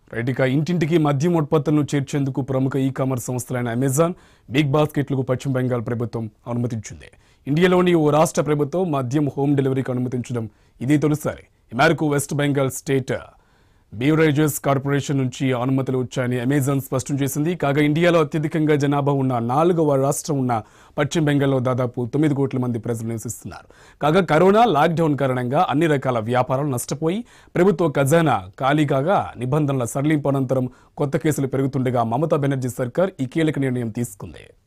right ఇక ఇంటింటికి మద్యం ఉత్పత్తులను చేర్చేందుకు ప్రముఖ ఈ కామర్స్ సంస్థలైన అమెజాన్ బిగ్ బాస్కెట్లకు పశ్చిమ బెంగాల్ ప్రభుత్వం అనుమతించింది ఇండియాలోని ఓ రాష్ట్ర ప్రభుత్వం మద్యం హోమ్ డెలివరీకి అనుమతించడం ఇది తొలిసారి ఈ మేరకు West Bengal state beverages corporation నుంచి అనుమతులు వచ్చాయని అమెజాన్ స్పష్టం చేసింది కాగా ఇండియాలో అత్యధికంగా జనాభా ఉన్న నాలుగవ రాష్ట్రం ఉన్న పశ్చిమ బెంగాల్లో దాదాపు తొమ్మిది కోట్ల మంది ప్రజలు నివసిస్తున్నారు కాగా కరోనా లాక్డౌన్ కారణంగా అన్ని రకాల వ్యాపారాలు నష్టపోయి ప్రభుత్వ ఖజానా ఖాళీ కాగా నిబంధనల సడలింపు అనంతరం కొత్త కేసులు పెరుగుతుండగా మమతా బెనర్జీ సర్కార్ ఈ కీలక నిర్ణయం తీసుకుంది